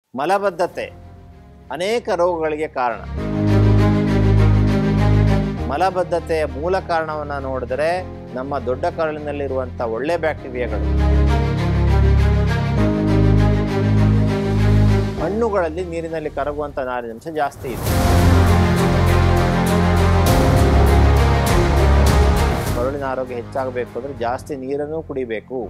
ಮಲಬದ್ಧತೆ ಅನೇಕ ರೋಗಗಳಿಗೆ ಕಾರಣ ಮಲಬದ್ಧತೆಯ ಮೂಲ ಕಾರಣವನ್ನು ನೋಡಿದರೆ ನಮ್ಮ ದೊಡ್ಡ ಕರಳಿನಲ್ಲಿರುವಂಥ ಒಳ್ಳೆ ಬ್ಯಾಕ್ಟೀರಿಯಾಗಳು ಹಣ್ಣುಗಳಲ್ಲಿ ನೀರಿನಲ್ಲಿ ಕರಗುವಂಥ ನಾರಿನಂಶ ಜಾಸ್ತಿ ಇದೆ ಕರುಳಿನ ಆರೋಗ್ಯ ಹೆಚ್ಚಾಗಬೇಕು ಅಂದರೆ ಜಾಸ್ತಿ ನೀರನ್ನು ಕುಡಿಬೇಕು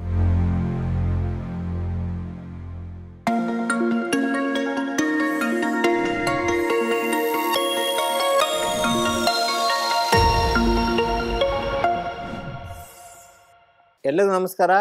ಎಲ್ಲರಿಗೂ ನಮಸ್ಕಾರ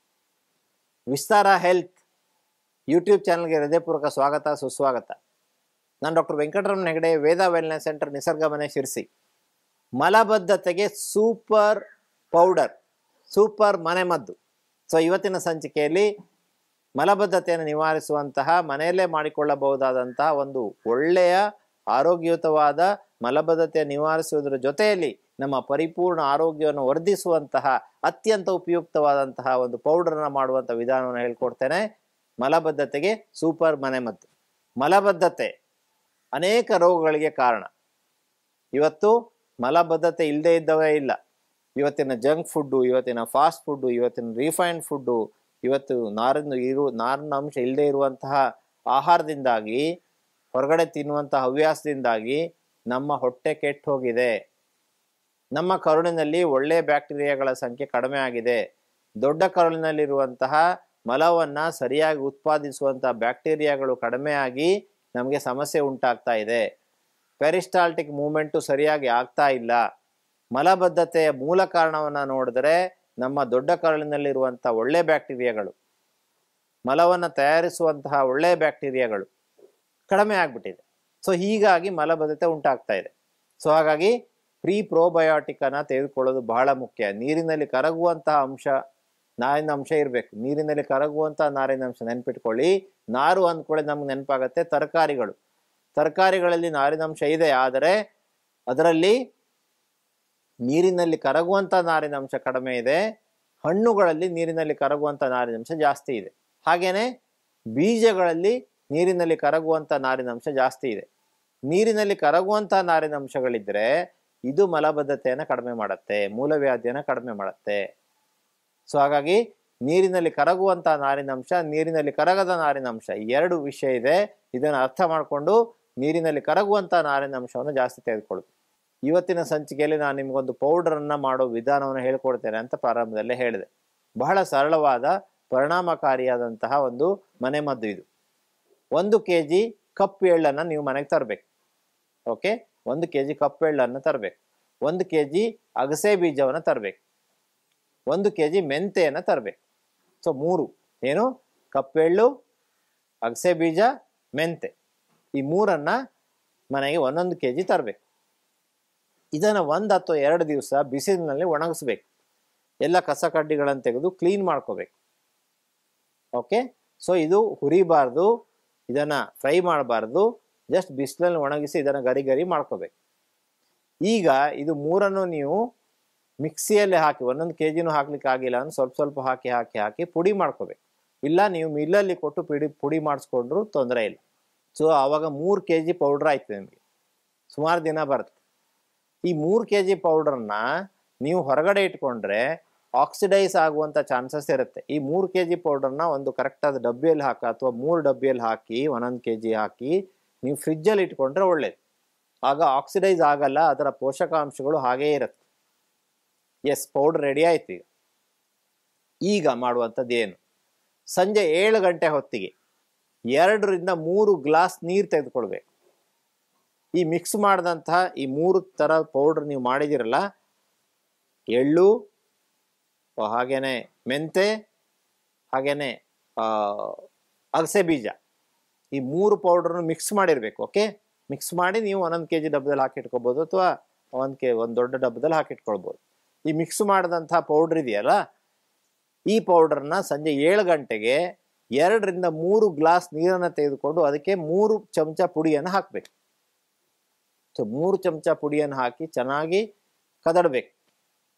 ವಿಸ್ತಾರ ಹೆಲ್ತ್ ಯೂಟ್ಯೂಬ್ ಚಾನಲ್ಗೆ ಹೃದಯಪೂರ್ವಕ ಸ್ವಾಗತ ಸುಸ್ವಾಗತ ನಾನು doctor Venkataramana Hegde Veda wellness centre Nisarga Mane Sirsi ಮಲಬದ್ಧತೆಗೆ ಸೂಪರ್ ಪೌಡರ್ ಸೂಪರ್ ಮನೆಮದ್ದು ಸೊ ಇವತ್ತಿನ ಸಂಚಿಕೆಯಲ್ಲಿ ಮಲಬದ್ಧತೆಯನ್ನು ನಿವಾರಿಸುವಂತಹ ಮನೆಯಲ್ಲೇ ಮಾಡಿಕೊಳ್ಳಬಹುದಾದಂತಹ ಒಂದು ಒಳ್ಳೆಯ ಆರೋಗ್ಯಯುತವಾದ ಮಲಬದ್ಧತೆ ನಿವಾರಿಸುವುದರ ಜೊತೆಯಲ್ಲಿ ನಮ್ಮ ಪರಿಪೂರ್ಣ ಆರೋಗ್ಯವನ್ನು ವರ್ಧಿಸುವಂತಹ ಅತ್ಯಂತ ಉಪಯುಕ್ತವಾದಂತಹ ಒಂದು ಪೌಡರ್ನ ಮಾಡುವಂಥ ವಿಧಾನವನ್ನು ಹೇಳ್ಕೊಡ್ತೇನೆ ಮಲಬದ್ಧತೆಗೆ ಸೂಪರ್ ಮನೆಮದ್ದು ಮಲಬದ್ಧತೆ ಅನೇಕ ರೋಗಗಳಿಗೆ ಕಾರಣ ಇವತ್ತು ಮಲಬದ್ಧತೆ ಇಲ್ಲದೆ ಇದ್ದವೇ ಇಲ್ಲ ಇವತ್ತಿನ ಜಂಕ್ ಫುಡ್ಡು ಇವತ್ತಿನ ಫಾಸ್ಟ್ ಫುಡ್ಡು ಇವತ್ತಿನ ರಿಫೈನ್ಡ್ ಫುಡ್ಡು ಇವತ್ತು ನಾರಿನ ಇರು ನಾರಿನ ಅಂಶ ಇಲ್ಲದೆ ಇರುವಂತಹ ಆಹಾರದಿಂದಾಗಿ ಹೊರಗಡೆ ತಿನ್ನುವಂತಹ ಹವ್ಯಾಸದಿಂದಾಗಿ ನಮ್ಮ ಹೊಟ್ಟೆ ಕೆಟ್ಟು ಹೋಗಿದೆ ನಮ್ಮ ಕರುಳಿನಲ್ಲಿ ಒಳ್ಳೆಯ ಬ್ಯಾಕ್ಟೀರಿಯಾಗಳ ಸಂಖ್ಯೆ ಕಡಿಮೆ ಆಗಿದೆ ದೊಡ್ಡ ಕರುಳಿನಲ್ಲಿರುವಂತಹ ಮಲವನ್ನು ಸರಿಯಾಗಿ ಉತ್ಪಾದಿಸುವಂತಹ ಬ್ಯಾಕ್ಟೀರಿಯಾಗಳು ಕಡಿಮೆ ಆಗಿ ನಮಗೆ ಸಮಸ್ಯೆ ಉಂಟಾಗ್ತಾ ಇದೆ ಪೆರಿಸ್ಟಾಲ್ಟಿಕ್ ಮೂಮೆಂಟು ಸರಿಯಾಗಿ ಆಗ್ತಾ ಇಲ್ಲ ಮಲಬದ್ಧತೆಯ ಮೂಲ ಕಾರಣವನ್ನು ನೋಡಿದ್ರೆ ನಮ್ಮ ದೊಡ್ಡ ಕರುಳಿನಲ್ಲಿರುವಂಥ ಒಳ್ಳೆ ಬ್ಯಾಕ್ಟೀರಿಯಾಗಳು ಮಲವನ್ನು ತಯಾರಿಸುವಂತಹ ಒಳ್ಳೆಯ ಬ್ಯಾಕ್ಟೀರಿಯಾಗಳು ಕಡಿಮೆ ಆಗಿಬಿಟ್ಟಿದೆ ಸೊ ಹೀಗಾಗಿ ಮಲಬದ್ಧತೆ ಉಂಟಾಗ್ತಾ ಇದೆ ಸೊ ಹಾಗಾಗಿ ಪ್ರೀ ಪ್ರೋಬಯೋಟಿಕ್ ಅನ್ನ ತೆಗೆದುಕೊಳ್ಳೋದು ಬಹಳ ಮುಖ್ಯ ನೀರಿನಲ್ಲಿ ಕರಗುವಂತಹ ಅಂಶ ನಾರಿನ ಅಂಶ ಇರಬೇಕು ನೀರಿನಲ್ಲಿ ಕರಗುವಂತಹ ನಾರಿನ ಅಂಶ ನೆನ್ಪಿಟ್ಕೊಳ್ಳಿ ನಾರು ಅಂದ್ಕೊಳ್ಳಿ ನಮ್ಗೆ ನೆನಪಾಗತ್ತೆ ತರಕಾರಿಗಳು ತರಕಾರಿಗಳಲ್ಲಿ ನಾರಿನಂಶ ಇದೆ ಆದರೆ ಅದರಲ್ಲಿ ನೀರಿನಲ್ಲಿ ಕರಗುವಂಥ ನಾರಿನಂಶ ಕಡಿಮೆ ಇದೆ ಹಣ್ಣುಗಳಲ್ಲಿ ನೀರಿನಲ್ಲಿ ಕರಗುವಂಥ ನಾರಿನಂಶ ಜಾಸ್ತಿ ಇದೆ ಹಾಗೇನೆ ಬೀಜಗಳಲ್ಲಿ ನೀರಿನಲ್ಲಿ ಕರಗುವಂಥ ನಾರಿನಂಶ ಜಾಸ್ತಿ ಇದೆ ನೀರಿನಲ್ಲಿ ಕರಗುವಂಥ ನಾರಿನಂಶಗಳಿದ್ರೆ ಇದು ಮಲಬದ್ಧತೆಯನ್ನು ಕಡಿಮೆ ಮಾಡುತ್ತೆ ಮೂಲವ್ಯಾಧಿಯನ್ನು ಕಡಿಮೆ ಮಾಡುತ್ತೆ ಸೊ ಹಾಗಾಗಿ ನೀರಿನಲ್ಲಿ ಕರಗುವಂಥ ನಾರಿನಂಶ ನೀರಿನಲ್ಲಿ ಕರಗದ ನಾರಿನಂಶ ಈ ಎರಡು ವಿಷಯ ಇದೆ ಇದನ್ನು ಅರ್ಥ ಮಾಡಿಕೊಂಡು ನೀರಿನಲ್ಲಿ ಕರಗುವಂಥ ನಾರಿನಂಶವನ್ನು ಜಾಸ್ತಿ ತೆಗೆದುಕೊಳ್ಳೋದು ಇವತ್ತಿನ ಸಂಚಿಕೆಯಲ್ಲಿ ನಾನು ನಿಮಗೊಂದು ಪೌಡರನ್ನು ಮಾಡೋ ವಿಧಾನವನ್ನು ಹೇಳ್ಕೊಡ್ತೇನೆ ಅಂತ ಪ್ರಾರಂಭದಲ್ಲೇ ಹೇಳಿದೆ ಬಹಳ ಸರಳವಾದ ಪರಿಣಾಮಕಾರಿಯಾದಂತಹ ಒಂದು ಮನೆಮದ್ದು ಇದು ಒಂದು ಕೆ ಜಿ ಕಪ್ಪು ಎಳ್ಳನ್ನು ನೀವು ಮನೆಗೆ ತರಬೇಕು ಓಕೆ ಒಂದು ಕೆ ಜಿ ಕಪ್ಪು ಎಳ್ಳನ್ನು ತರಬೇಕು ಒಂದು ಕೆ ಜಿ ಅಗಸೆ ಬೀಜವನ್ನು ತರಬೇಕು ಒಂದು ಕೆ ಜಿ ಮೆಂತೆಯನ್ನು ತರಬೇಕು ಸೊ ಮೂರು ಏನು ಕಪ್ಪೆಳ್ಳು ಅಗಸೆ ಬೀಜ ಮೆಂತೆ ಈ ಮೂರನ್ನು ಮನೆಗೆ ಒಂದೊಂದು ಕೆ ಜಿ ತರಬೇಕು ಇದನ್ನು ಒಂದು ಅಥವಾ ಎರಡು ದಿವಸ ಬಿಸಿಲಿನಲ್ಲಿ ಒಣಗಿಸ್ಬೇಕು ಎಲ್ಲ ಕಸ ಕಡ್ಡಿಗಳನ್ನು ತೆಗೆದು ಕ್ಲೀನ್ ಮಾಡ್ಕೋಬೇಕು ಓಕೆ ಸೊ ಇದು ಹುರಿಬಾರ್ದು ಇದನ್ನು ಫ್ರೈ ಮಾಡಬಾರ್ದು ಜಸ್ಟ್ ಬಿಸಿಲಲ್ಲಿ ಒಣಗಿಸಿ ಇದನ್ನು ಗರಿ ಗರಿ ಮಾಡ್ಕೋಬೇಕು ಈಗ ಇದು ಮೂರನ್ನು ನೀವು ಮಿಕ್ಸಿಯಲ್ಲಿ ಹಾಕಿ ಒಂದೊಂದು ಕೆ ಜಿನೂ ಹಾಕ್ಲಿಕ್ಕೆ ಆಗಿಲ್ಲ ಅಂದ್ರೆ ಸ್ವಲ್ಪ ಸ್ವಲ್ಪ ಹಾಕಿ ಹಾಕಿ ಹಾಕಿ ಪುಡಿ ಮಾಡ್ಕೋಬೇಕು ಇಲ್ಲ ನೀವು ಮಿಲ್ಲಲ್ಲಿ ಕೊಟ್ಟು ಪುಡಿ ಪುಡಿ ಮಾಡಿಸ್ಕೊಂಡ್ರು ತೊಂದರೆ ಇಲ್ಲ ಸೊ ಆವಾಗ ಮೂರು ಕೆ ಜಿ ಪೌಡ್ರ್ ಆಯ್ತು ನಿಮಗೆ ಸುಮಾರು ದಿನ ಬರುತ್ತೆ ಈ ಮೂರು ಕೆ ಜಿ ಪೌಡರ್ನ ನೀವು ಹೊರಗಡೆ ಇಟ್ಕೊಂಡ್ರೆ ಆಕ್ಸಿಡೈಸ್ ಆಗುವಂಥ ಚಾನ್ಸಸ್ ಇರುತ್ತೆ ಈ ಮೂರು ಕೆ ಜಿ ಪೌಡರ್ನ ಒಂದು ಕರೆಕ್ಟಾದ ಡಬ್ಬಿಯಲ್ಲಿ ಹಾಕಿ ಅಥವಾ ಮೂರು ಡಬ್ಬಿಯಲ್ಲಿ ಹಾಕಿ ಒಂದೊಂದು ಕೆ ಜಿ ಹಾಕಿ ನೀವು ಫ್ರಿಜ್ಜಲ್ಲಿ ಇಟ್ಕೊಂಡ್ರೆ ಒಳ್ಳೇದು ಆಗ ಆಕ್ಸಿಡೈಸ್ ಆಗಲ್ಲ ಅದರ ಪೋಷಕಾಂಶಗಳು ಹಾಗೇ ಇರುತ್ತೆ ಎಸ್ ಪೌಡರ್ ರೆಡಿ ಆಯ್ತು ಈಗ ಈಗ ಮಾಡುವಂಥದ್ದು ಏನು ಸಂಜೆ ಏಳು ಗಂಟೆ ಹೊತ್ತಿಗೆ ಎರಡರಿಂದ ಮೂರು ಗ್ಲಾಸ್ ನೀರು ತೆಗೆದುಕೊಳ್ಬೇಕು ಈ ಮಿಕ್ಸ್ ಮಾಡಿದಂತಹ ಈ ಮೂರು ಥರ ಪೌಡ್ರ್ ನೀವು ಮಾಡಿದಿರಲ್ಲ ಎಳ್ಳು ಹಾಗೇನೆ ಮೆಂತೆ ಹಾಗೇನೆ ಅಗಸೆ ಬೀಜ ಈ ಮೂರು ಪೌಡ್ರನ್ನು ಮಿಕ್ಸ್ ಮಾಡಿರಬೇಕು ಓಕೆ ಮಿಕ್ಸ್ ಮಾಡಿ ನೀವು ಒಂದೊಂದು ಕೆ ಜಿ ಡಬ್ಬದಲ್ಲಿ ಹಾಕಿಟ್ಕೋಬೋದು ಅಥವಾ ಒಂದು ಕೆ ಒಂದು ದೊಡ್ಡ ಡಬ್ಬದಲ್ಲಿ ಹಾಕಿಟ್ಕೊಳ್ಬೋದು ಈ ಮಿಕ್ಸ್ ಮಾಡಿದಂಥ ಪೌಡ್ರ್ ಇದೆಯಲ್ಲ ಈ ಪೌಡರ್ನ ಸಂಜೆ ಏಳು ಗಂಟೆಗೆ ಎರಡರಿಂದ ಮೂರು ಗ್ಲಾಸ್ ನೀರನ್ನು ತೆಗೆದುಕೊಂಡು ಅದಕ್ಕೆ ಮೂರು ಚಮಚ ಪುಡಿಯನ್ನು ಹಾಕಬೇಕು ಸೊ ಮೂರು ಚಮಚ ಪುಡಿಯನ್ನು ಹಾಕಿ ಚೆನ್ನಾಗಿ ಕದಡಬೇಕು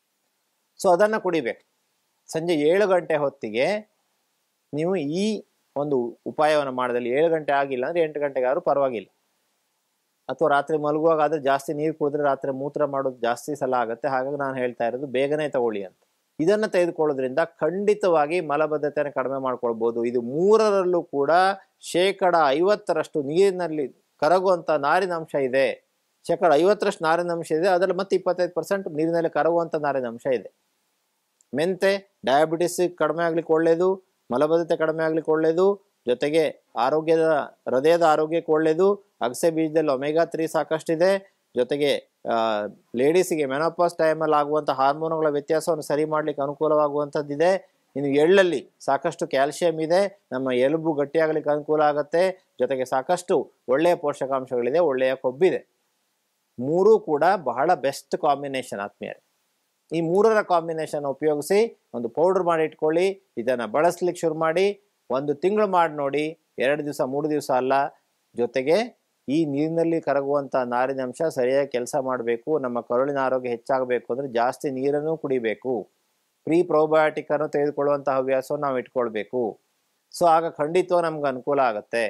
ಸೊ ಅದನ್ನು ಕುಡಿಬೇಕು ಸಂಜೆ ಏಳು ಗಂಟೆ ಹೊತ್ತಿಗೆ ನೀವು ಈ ಒಂದು ಉಪಾಯವನ್ನು ಮಾಡಿದಲ್ಲಿ ಏಳು ಗಂಟೆ ಆಗಿಲ್ಲ ಅಂದ್ರೆ ಎಂಟು ಗಂಟೆಗಾದ್ರೂ ಪರವಾಗಿಲ್ಲ ಅಥವಾ ರಾತ್ರಿ ಮಲಗುವಾಗ ಆದ್ರೆ ಜಾಸ್ತಿ ನೀರು ಕುಡಿದ್ರೆ ರಾತ್ರಿ ಮೂತ್ರ ಮಾಡೋದು ಜಾಸ್ತಿ ಸಲ ಆಗುತ್ತೆ ಹಾಗಾಗಿ ನಾನು ಹೇಳ್ತಾ ಇರೋದು ಬೇಗನೆ ತಗೊಳ್ಳಿ ಅಂತ ಇದನ್ನ ತೆಗೆದುಕೊಳ್ಳೋದ್ರಿಂದ ಖಂಡಿತವಾಗಿ ಮಲಬದ್ಧತೆಯನ್ನು ಕಡಿಮೆ ಮಾಡ್ಕೊಳ್ಬಹುದು ಇದು ಮೂರರಲ್ಲೂ ಕೂಡ ಶೇಕಡ ಐವತ್ತರಷ್ಟು ನೀರಿನಲ್ಲಿ ಕರಗುವಂತ ನಾರಿನಂಶ ಇದೆ ಶೇಕಡ ಐವತ್ತರಷ್ಟು ನಾರಿನಂಶ ಇದೆ ಅದರಲ್ಲಿ ಮತ್ತೆ ಇಪ್ಪತ್ತೈದು ಪರ್ಸೆಂಟ್ ನೀರಿನಲ್ಲಿ ಕರಗುವಂತ ನಾರಿನಂಶ ಇದೆ ಮೆಂತೆ ಡಯಾಬಿಟಿಸ್ ಕಡಿಮೆ ಆಗ್ಲಿಕ್ಕೆ ಒಳ್ಳೇದು ಮಲಬದ್ಧತೆ ಕಡಿಮೆ ಆಗ್ಲಿಕ್ಕೆ ಒಳ್ಳೇದು ಜೊತೆಗೆ ಆರೋಗ್ಯದ ಹೃದಯದ ಆರೋಗ್ಯಕ್ಕೆ ಒಳ್ಳೇದು ಅಗಸೆ ಬೀಜದಲ್ಲಿ ಒಮೆಗಾ ತ್ರೀ ಸಾಕಷ್ಟಿದೆ ಜೊತೆಗೆ ಲೇಡೀಸಿಗೆ ಮೆನೋಪಾಸ್ ಟೈಮಲ್ಲಿ ಆಗುವಂಥ ಹಾರ್ಮೋನುಗಳ ವ್ಯತ್ಯಾಸವನ್ನು ಸರಿ ಮಾಡ್ಲಿಕ್ಕೆ ಅನುಕೂಲವಾಗುವಂಥದ್ದಿದೆ ಇನ್ನು ಎಳ್ಳಲ್ಲಿ ಸಾಕಷ್ಟು ಕ್ಯಾಲ್ಸಿಯಂ ಇದೆ ನಮ್ಮ ಎಲುಬು ಗಟ್ಟಿಯಾಗಲಿಕ್ಕೆ ಅನುಕೂಲ ಆಗುತ್ತೆ ಜೊತೆಗೆ ಸಾಕಷ್ಟು ಒಳ್ಳೆಯ ಪೋಷಕಾಂಶಗಳಿದೆ ಒಳ್ಳೆಯ ಕೊಬ್ಬಿದೆ ಮೂರೂ ಕೂಡ ಬಹಳ ಬೆಸ್ಟ್ ಕಾಂಬಿನೇಷನ್ ಆತ್ಮೀಯರೇ ಈ ಮೂರರ ಕಾಂಬಿನೇಷನ್ ಉಪಯೋಗಿಸಿ ಒಂದು ಪೌಡರ್ ಮಾಡಿ ಇಟ್ಕೊಳ್ಳಿ ಇದನ್ನು ಬಳಸ್ಲಿಕ್ಕೆ ಶುರು ಮಾಡಿ ಒಂದು ತಿಂಗಳು ಮಾಡಿ ನೋಡಿ ಎರಡು ದಿವಸ ಮೂರು ದಿವಸ ಅಲ್ಲ ಜೊತೆಗೆ ಈ ನೀರಿನಲ್ಲಿ ಕರಗುವಂಥ ನಾರಿನಂಶ ಸರಿಯಾಗಿ ಕೆಲಸ ಮಾಡಬೇಕು ನಮ್ಮ ಕರುಳಿನ ಆರೋಗ್ಯ ಹೆಚ್ಚಾಗಬೇಕು ಅಂದರೆ ಜಾಸ್ತಿ ನೀರನ್ನು ಕುಡಿಬೇಕು ಪ್ರೀ ಪ್ರೋಬಯೋಟಿಕ್ ಅನ್ನು ತೆಗೆದುಕೊಳ್ಳುವಂತಹ ಹವ್ಯಾಸವನ್ನು ನಾವು ಇಟ್ಕೊಳ್ಬೇಕು ಸೊ ಆಗ ಖಂಡಿತವಾಗಿ ನಮ್ಗೆ ಅನುಕೂಲ ಆಗುತ್ತೆ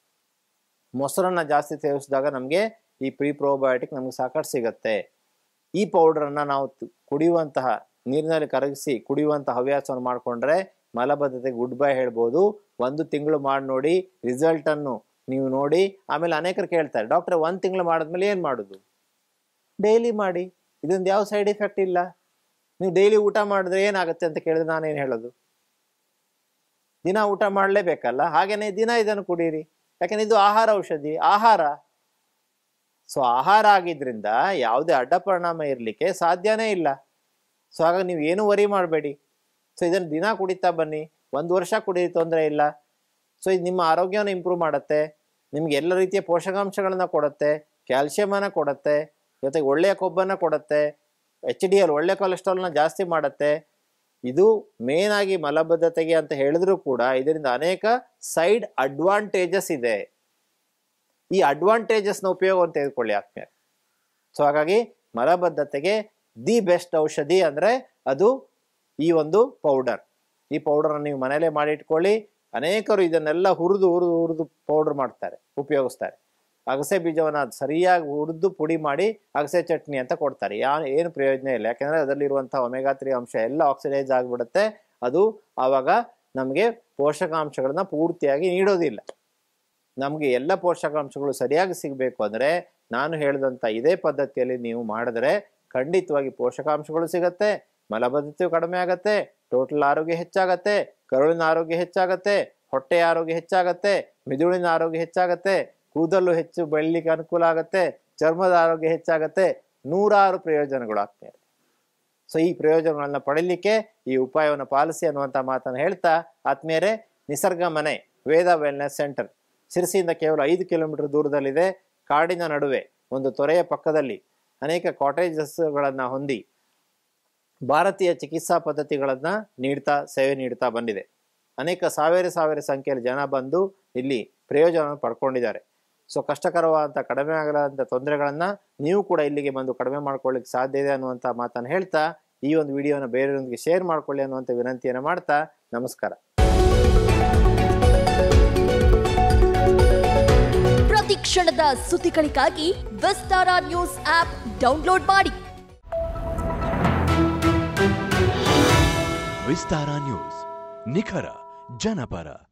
ಮೊಸರನ್ನ ಜಾಸ್ತಿ ಸೇವಿಸಿದಾಗ ನಮಗೆ ಈ ಪ್ರೀ ಪ್ರೋಬಯೋಟಿಕ್ ನಮ್ಗೆ ಸಾಕಷ್ಟು ಸಿಗುತ್ತೆ ಈ ಪೌಡರನ್ನು ನಾವು ತ್- ಕುಡಿಯುವಂತಹ ನೀರಿನಲ್ಲಿ ಕರಗಿಸಿ ಕುಡಿಯುವಂತಹ ಹವ್ಯಾಸವನ್ನು ಮಾಡಿಕೊಂಡ್ರೆ ಮಲಬದ್ಧತೆ ಗುಡ್ ಬೈ ಹೇಳ್ಬೋದು ಒಂದು ತಿಂಗಳು ಮಾಡಿ ನೋಡಿ ರಿಸಲ್ಟನ್ನು ನೀವು ನೋಡಿ ಆಮೇಲೆ ಅನೇಕರು ಕೇಳ್ತಾರೆ ಡಾಕ್ಟ್ರೆ ಒಂದು ತಿಂಗಳು ಮಾಡಿದ್ಮೇಲೆ ಏನು ಮಾಡೋದು ಡೈಲಿ ಮಾಡಿ ಇದೊಂದು ಯಾವ ಸೈಡ್ ಎಫೆಕ್ಟ್ ಇಲ್ಲ ನೀವು ಡೈಲಿ ಊಟ ಮಾಡಿದ್ರೆ ಏನಾಗುತ್ತೆ ಅಂತ ಕೇಳಿದ್ರೆ ನಾನೇನು ಹೇಳೋದು ದಿನ ಊಟ ಮಾಡಲೇಬೇಕಲ್ಲ ಹಾಗೇನೆ ದಿನ ಇದನ್ನು ಕುಡೀರಿ ಯಾಕಂದ್ರೆ ಇದು ಆಹಾರ ಔಷಧಿ ಆಹಾರ ಸೊ ಆಹಾರ ಆಗಿದ್ರಿಂದ ಯಾವುದೇ ಅಡ್ಡ ಪರಿಣಾಮ ಇರಲಿಕ್ಕೆ ಸಾಧ್ಯನೇ ಇಲ್ಲ ಸೊ ಹಾಗಾಗಿ ನೀವು ಏನು ವರಿ ಮಾಡಬೇಡಿ ಸೊ ಇದನ್ನು ದಿನ ಕುಡಿತಾ ಬನ್ನಿ ಒಂದು ವರ್ಷ ಕುಡೀರಿ ತೊಂದರೆ ಇಲ್ಲ ಸೊ ಇದು ನಿಮ್ಮ ಆರೋಗ್ಯವನ್ನು ಇಂಪ್ರೂವ್ ಮಾಡುತ್ತೆ ನಿಮ್ಗೆ ಎಲ್ಲ ರೀತಿಯ ಪೋಷಕಾಂಶಗಳನ್ನ ಕೊಡುತ್ತೆ ಕ್ಯಾಲ್ಸಿಯಮನ್ನು ಕೊಡುತ್ತೆ ಜೊತೆಗೆ ಒಳ್ಳೆಯ ಕೊಬ್ಬನ್ನು ಕೊಡುತ್ತೆ ಎಚ್ ಡಿ ಎಲ್ ಒಳ್ಳೆ ಕೊಲೆಸ್ಟ್ರಾಲ್ನ ಜಾಸ್ತಿ ಮಾಡುತ್ತೆ ಇದು ಮೇನ್ ಆಗಿ ಮಲಬದ್ಧತೆಗೆ ಅಂತ ಹೇಳಿದ್ರು ಕೂಡ ಇದರಿಂದ ಅನೇಕ ಸೈಡ್ ಅಡ್ವಾಂಟೇಜಸ್ ಇದೆ ಈ ಅಡ್ವಾಂಟೇಜಸ್ನ ಉಪಯೋಗವನ್ನು ತೆಗೆದುಕೊಳ್ಳಿ ಆತ್ಮೀಯ ಸೊ ಹಾಗಾಗಿ ಮಲಬದ್ಧತೆಗೆ ದಿ ಬೆಸ್ಟ್ ಔಷಧಿ ಅಂದರೆ ಅದು ಈ ಒಂದು ಪೌಡರ್ ಈ ಪೌಡರ್ನ ನೀವು ಮನೇಲೇ ಮಾಡಿಟ್ಕೊಳ್ಳಿ ಅನೇಕರು ಇದನ್ನೆಲ್ಲ ಹುರಿದು ಹುರಿದು ಹುರಿದು ಪೌಡರ್ ಮಾಡ್ತಾರೆ ಉಪಯೋಗಿಸ್ತಾರೆ ಅಗಸೆ ಬೀಜವನ್ನು ಸರಿಯಾಗಿ ಹುರಿದು ಪುಡಿ ಮಾಡಿ ಅಗಸೆ ಚಟ್ನಿ ಅಂತ ಕೊಡ್ತಾರೆ ಯಾ ಏನು ಪ್ರಯೋಜನ ಇಲ್ಲ ಯಾಕೆಂದರೆ ಅದರಲ್ಲಿರುವಂಥ ಒಮೆಗಾ ತ್ರೀ ಅಂಶ ಎಲ್ಲ ಆಕ್ಸಿಡೈಸ್ ಆಗಿಬಿಡುತ್ತೆ ಅದು ಆವಾಗ ನಮಗೆ ಪೋಷಕಾಂಶಗಳನ್ನ ಪೂರ್ತಿಯಾಗಿ ನೀಡೋದಿಲ್ಲ ನಮಗೆ ಎಲ್ಲ ಪೋಷಕಾಂಶಗಳು ಸರಿಯಾಗಿ ಸಿಗಬೇಕು ಅಂದರೆ ನಾನು ಹೇಳಿದಂಥ ಇದೇ ಪದ್ಧತಿಯಲ್ಲಿ ನೀವು ಮಾಡಿದ್ರೆ ಖಂಡಿತವಾಗಿ ಪೋಷಕಾಂಶಗಳು ಸಿಗತ್ತೆ ಮಲಬದ್ಧತೆಯು ಕಡಿಮೆ ಆಗತ್ತೆ ಟೋಟಲ್ ಆರೋಗ್ಯ ಹೆಚ್ಚಾಗತ್ತೆ ಕರುಳಿನ ಆರೋಗ್ಯ ಹೆಚ್ಚಾಗತ್ತೆ ಹೊಟ್ಟೆಯ ಆರೋಗ್ಯ ಹೆಚ್ಚಾಗತ್ತೆ ಮಿದುಳಿನ ಆರೋಗ್ಯ ಹೆಚ್ಚಾಗತ್ತೆ ಕೂದಲು ಹೆಚ್ಚು ಬೆಳಲಿಕ್ಕೆ ಅನುಕೂಲ ಆಗತ್ತೆ ಚರ್ಮದ ಆರೋಗ್ಯ ಹೆಚ್ಚಾಗತ್ತೆ ನೂರಾರು ಪ್ರಯೋಜನಗಳು ಆಗ್ತವೆ ಸೊ ಈ ಪ್ರಯೋಜನಗಳನ್ನ ಪಡೀಲಿಕ್ಕೆ ಈ ಉಪಾಯವನ್ನು ಪಾಲಿಸಿ ಅನ್ನುವಂಥ ಮಾತನ್ನು ಹೇಳ್ತಾ ಆತ್ಮೀಯರೇ ನಿಸರ್ಗ ಮನೆ ವೇದ ವೆಲ್ನೆಸ್ ಸೆಂಟರ್ ಶಿರಸಿಯಿಂದ ಕೇವಲ ಐದು ಕಿಲೋಮೀಟರ್ ದೂರದಲ್ಲಿದೆ ಕಾಡಿನ ನಡುವೆ ಒಂದು ತೊರೆಯ ಪಕ್ಕದಲ್ಲಿ ಅನೇಕ ಕಾಟೇಜಸ್ಗಳನ್ನು ಹೊಂದಿ ಭಾರತೀಯ ಚಿಕಿತ್ಸಾ ಪದ್ಧತಿಗಳನ್ನು ನೀಡ್ತಾ ಸೇವೆ ನೀಡ್ತಾ ಬಂದಿದೆ ಅನೇಕ ಸಾವಿರ ಸಾವಿರ ಸಂಖ್ಯೆಯಲ್ಲಿ ಜನ ಬಂದು ಇಲ್ಲಿ ಪ್ರಯೋಜನವನ್ನು ಪಡ್ಕೊಂಡಿದ್ದಾರೆ ಸೊ ಕಷ್ಟಕರವಾದಂಥ ಕಡಿಮೆ ಆಗಲಾದಂಥ ತೊಂದರೆಗಳನ್ನು ನೀವು ಕೂಡ ಇಲ್ಲಿಗೆ ಬಂದು ಕಡಿಮೆ ಮಾಡ್ಕೊಳ್ಳಿಕ್ಕೆ ಸಾಧ್ಯ ಇದೆ ಅನ್ನುವಂಥ ಮಾತನ್ನು ಹೇಳ್ತಾ ಈ ಒಂದು ವಿಡಿಯೋನ ಬೇರೆಯವರೊಂದಿಗೆ ಶೇರ್ ಮಾಡ್ಕೊಳ್ಳಿ ಅನ್ನುವಂಥ ವಿನಂತಿಯನ್ನು ಮಾಡ್ತಾ ನಮಸ್ಕಾರ ಪ್ರತಿ ಕ್ಷಣದ ಸುದ್ದಿಗಳಿಗಾಗಿ ವಿಸ್ತಾರ ನ್ಯೂಸ್ ಆಪ್ ಡೌನ್ಲೋಡ್ ಮಾಡಿ ವಿಸ್ತಾರ ನ್ಯೂಸ್ ನಿಖರ ಜನಪರ